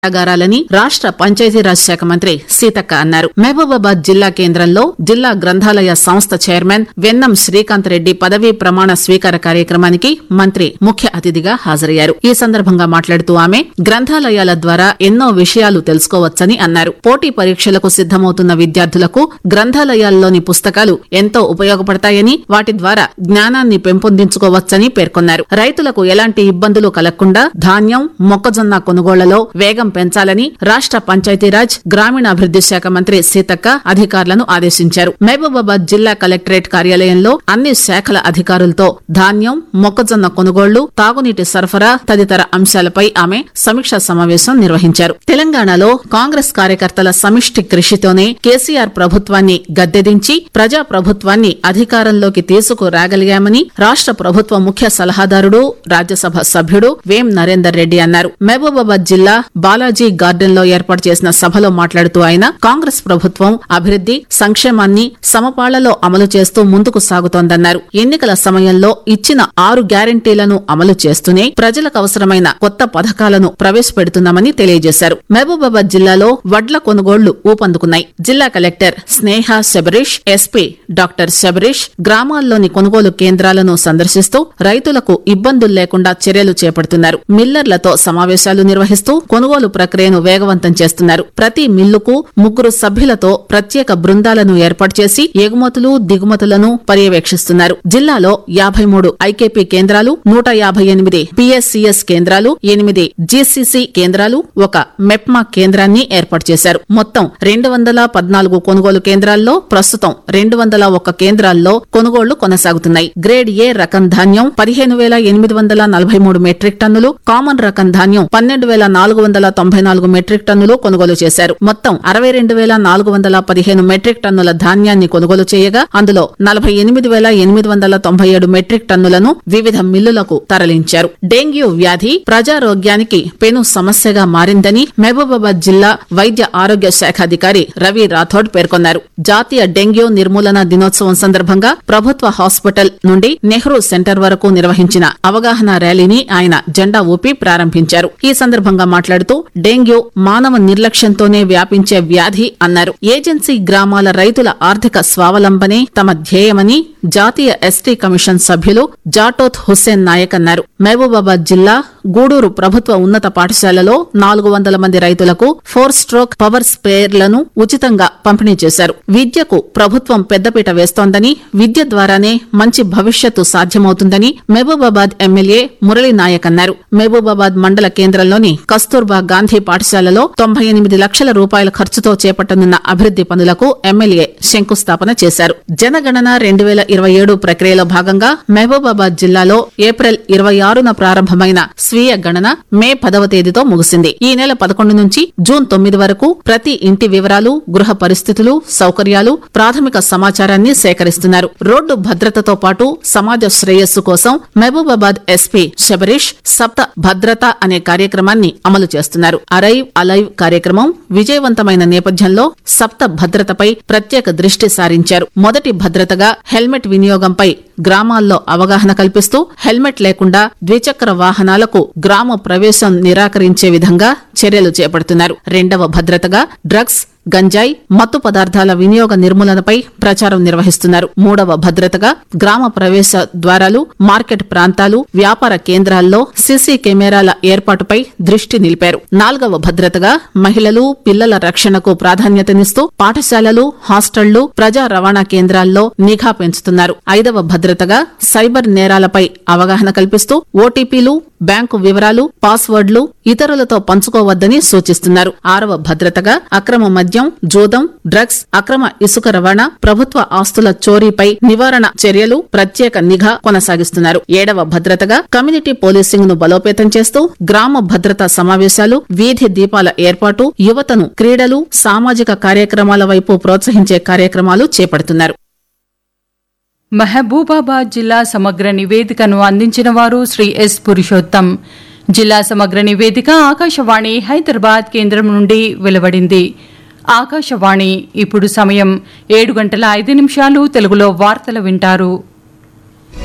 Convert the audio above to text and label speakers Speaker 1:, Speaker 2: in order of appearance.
Speaker 1: కర్మాగారాలని రాష్ట పంచాయతీరాజ్ శాఖ మంత్రి సీతక్క అన్నారు మహబూబాబాద్ జిల్లా కేంద్రంలో జిల్లా గ్రంథాలయ సంస్థ చైర్మన్ వెన్నం శ్రీకాంత్ రెడ్డి పదవీ ప్రమాణ స్వీకార కార్యక్రమానికి మంత్రి ముఖ్య అతిథిగా హాజరయ్యారు ఈ సందర్భంగా మాట్లాడుతూ ఆమె గ్రంథాలయాల ద్వారా ఎన్నో విషయాలు తెలుసుకోవచ్చని అన్నారు పోటీ పరీక్షలకు సిద్దమవుతున్న విద్యార్థులకు గ్రంథాలయాల్లోని పుస్తకాలు ఎంతో ఉపయోగపడతాయని వాటి ద్వారా జ్ఞానాన్ని పెంపొందించుకోవచ్చని పేర్కొన్నారు రైతులకు ఎలాంటి ఇబ్బందులు కలగకుండా ధాన్యం మొక్కజొన్న కొనుగోళ్లలో వేగం పెంచాలని రాష్ట పంచాయతీరాజ్ గ్రామీణాభివృద్ది శాఖ మంత్రి సీతక్క అధికారులను ఆదేశించారు మహబూబాబాద్ జిల్లా కలెక్టరేట్ కార్యాలయంలో అన్ని శాఖల అధికారులతో ధాన్యం మొక్కజొన్న కొనుగోళ్లు తాగునీటి సరఫరా తదితర అంశాలపై ఆమె సమీక్షా సమావేశం నిర్వహించారు తెలంగాణలో కాంగ్రెస్ కార్యకర్తల సమిష్టి కృషితోనే కేసీఆర్ ప్రభుత్వాన్ని గద్దెదించి ప్రజా ప్రభుత్వాన్ని అధికారంలోకి తీసుకురాగలిగామని రాష్ట ప్రభుత్వ ముఖ్య సలహాదారుడు రాజ్యసభ సభ్యుడు వేం నరేందర్ రెడ్డి అన్నారు మహబూబాబాద్ జిల్లా బాలాజీ గార్డెన్ లో ఏర్పాటు చేసిన సభలో మాట్లాడుతూ ఆయన కాంగ్రెస్ ప్రభుత్వం అభివృద్ది సంక్షేమాన్ని సమపాళ్లలో అమలు చేస్తూ ముందుకు సాగుతోందన్నారు ఎన్నికల సమయంలో ఇచ్చిన ఆరు గ్యారంటీలను అమలు చేస్తూనే ప్రజలకు అవసరమైన కొత్త పథకాలను ప్రవేశపెడుతున్నామని తెలియజేశారు మహబూబాబాద్ జిల్లాలో వడ్ల కొనుగోళ్లు ఊపందుకున్నాయి జిల్లా collector Sneha Shabareesh SP doctor Shabareesh గ్రామాల్లోని కొనుగోలు కేంద్రాలను సందర్శిస్తూ రైతులకు ఇబ్బందులు లేకుండా చర్యలు చేపడుతున్నారు మిల్లర్లతో సమావేశాలు నిర్వహిస్తూ కొనుగోలు ప్రక్రియను వేగవంతం చేస్తున్నారు ప్రతి మిల్లుకు ముగ్గురు సభ్యులతో ప్రత్యేక బృందాలను ఏర్పాటు చేసి ఎగుమతులు దిగుమతులను పర్యవేక్షిస్తున్నారు జిల్లాలో యాభై మూడు ఐకేపీ కేంద్రాలు నూట యాభై ఎనిమిది పిఎస్సిఎస్ కేంద్రాలు ఎనిమిది జీసీసీ కేంద్రాలు ఒక మెప్మా కేంద్రాన్ని ఏర్పాటు చేశారు మొత్తం రెండు వందల పద్నాలుగు కొనుగోలు కేంద్రాల్లో ప్రస్తుతం రెండు వందల ఒక్క కేంద్రాల్లో కొనుగోళ్లు కొనసాగుతున్నాయి గ్రేడ్ ఏ రకం ధాన్యం పదిహేను వేల ఎనిమిది వందల నలభై మూడు మెట్రిక్ టన్నులు కామన్ రకం ధాన్యం పన్నెండు వేల నాలుగు వందల తొంభై నాలుగు మెట్రిక్ టన్నులు కొనుగోలు చేశారు మొత్తం అరవై రెండు వేల నాలుగు వందల పదిహేను మెట్రిక్ టన్నుల ధాన్యాన్ని కొనుగోలు చేయగా అందులో నలభై ఎనిమిది వేల ఎనిమిది వందల తొంభై ఏడు మెట్రిక్ టన్నులను వివిధ మిల్లులకు తరలించారు డెంగ్యూ వ్యాధి ప్రజారోగ్యానికి పెను సమస్యగా మారిందని మహబూబాబాద్ జిల్లా వైద్య ఆరోగ్య శాఖ అధికారి రవి రాథోడ్ పేర్కొన్నారు జాతీయ డెంగ్యూ నిర్మూలన దినోత్సవం సందర్భంగా ప్రభుత్వ హాస్పిటల్ నుండి నెహ్రూ సెంటర్ వరకు నిర్వహించిన అవగాహన ర్యాలీని ఆయన జెండా ఊపి ప్రారంభించారు ఈ సందర్భంగా మాట్లాడుతూ డెంగ్యూ మానవ నిర్లక్ష్యంతోనే వ్యాపించే వ్యాధి అన్నారు ఏజెన్సీ గ్రామాల రైతుల ఆర్థిక స్వావలంబనే తమ ధ్యేయమని జాతీయ ఎస్టీ కమిషన్ సభ్యులు జాటోత్ హుస్సేన్ నాయక్ అన్నారు మహబూబాబాద్ జిల్లా గూడూరు ప్రభుత్వ ఉన్నత పాఠశాలలో నాలుగు వందల మంది రైతులకు ఫోర్ స్ట్రోక్ పవర్ స్ప్రేయర్లను ఉచితంగా పంపిణీ చేశారు విద్యకు ప్రభుత్వం పెద్దపీట వేస్తోందని విద్య ద్వారానే మంచి భవిష్యత్తు సాధ్యమవుతుందని మహబూబాబాద్ ఎమ్మెల్యే మురళీ నాయక్ అన్నారు మహబూబాబాద్ మండల కేంద్రంలోని కస్తూర్బా గాంధీ పాఠశాలలో తొంభై ఎనిమిది లక్షల రూపాయల ఖర్చుతో చేపట్టనున్న అభివృద్ది పనులకు ఎమ్మెల్యే శంకుస్థాపన చేశారు జనగణన రెండు వేల ఇరవై ఏడు ప్రక్రియలో భాగంగా మహబూబాబాద్ జిల్లాలో ఏప్రిల్ ఇరవై ఆరున ప్రారంభమైన స్వీయ గణన మే పదవ తేదీతో ముగిసింది ఈ నెల పదకొండు నుంచి జూన్ తొమ్మిది వరకు ప్రతి ఇంటి వివరాలు గృహ పరిస్థితులు సౌకర్యాలు ప్రాథమిక సమాచారాన్ని సేకరిస్తున్నారు రోడ్డు భద్రతతో పాటు సమాజ శ్రేయస్సు కోసం మహబూబాబాద్ ఎస్పీ శబరీష్ సప్త భద్రత అనే కార్యక్రమాన్ని అమలు చేస్తున్నారు అరైవ్ అలైవ్ కార్యక్రమం విజయవంతమైన నేపథ్యంలో సప్త భద్రతపై ప్రత్యేక దృష్టి సారించారు మొదటి భద్రతగా హెల్మెట్ వినియోగంపై గ్రామాల్లో అవగాహన కల్పిస్తూ హెల్మెట్ లేకుండా ద్విచక్ర వాహనాలకు గ్రామ ప్రవేశం నిరాకరించే విధంగా చర్యలు చేపడుతున్నారు రెండవ భద్రతగా డ్రగ్స్ గంజాయి మత్తు పదార్థాల వినియోగ నిర్మూలనపై ప్రచారం నిర్వహిస్తున్నారు మూడవ భద్రతగా గ్రామ ప్రవేశ ద్వారాలు మార్కెట్ ప్రాంతాలు వ్యాపార కేంద్రాల్లో సీసీ కెమెరాల ఏర్పాటుపై దృష్టి నిలిపారు నాలుగవ భద్రతగా మహిళలు పిల్లల రక్షణకు ప్రాధాన్యతనిస్తూ పాఠశాలలు హాస్టళ్లు ప్రజా రవాణా కేంద్రాల్లో నిఘా పెంచుతున్నారు ఐదవ భద్రతగా సైబర్ నేరాలపై అవగాహన కల్పిస్తూ ఓటీపీలు బ్యాంకు వివరాలు పాస్వర్డ్లు ఇతరులతో పంచుకోవద్దని సూచిస్తున్నారు ఆరవ భద్రతగా అక్రమ మద్యం జూదం డ్రగ్స్ అక్రమ ఇసుక రవాణా ప్రభుత్వ ఆస్తుల చోరీపై నివారణ చర్యలు ప్రత్యేక నిఘా కొనసాగిస్తున్నారు ఏడవ భద్రతగా కమ్యూనిటీ పోలీసింగ్ ను బలోపేతం చేస్తూ గ్రామ భద్రతా సమావేశాలు వీధి దీపాల ఏర్పాటు యువతను క్రీడలు సామాజిక కార్యక్రమాల వైపు ప్రోత్సహించే కార్యక్రమాలు చేపడుతున్నారు
Speaker 2: మహబూబాబాద్ జిల్లా సమగ్ర నివేదికను అందించిన వారు శ్రీ ఎస్ పురుషోత్తం జిల్లా సమగ్ర నివేదిక ఆకాశవాణి హైదరాబాద్ కేంద్రం నుండి వెలువడింది ఆకాశవాణి ఇప్పుడు సమయం ఏడు గంటల ఐదు నిమిషాలు తెలుగులో వార్తలు వింటారు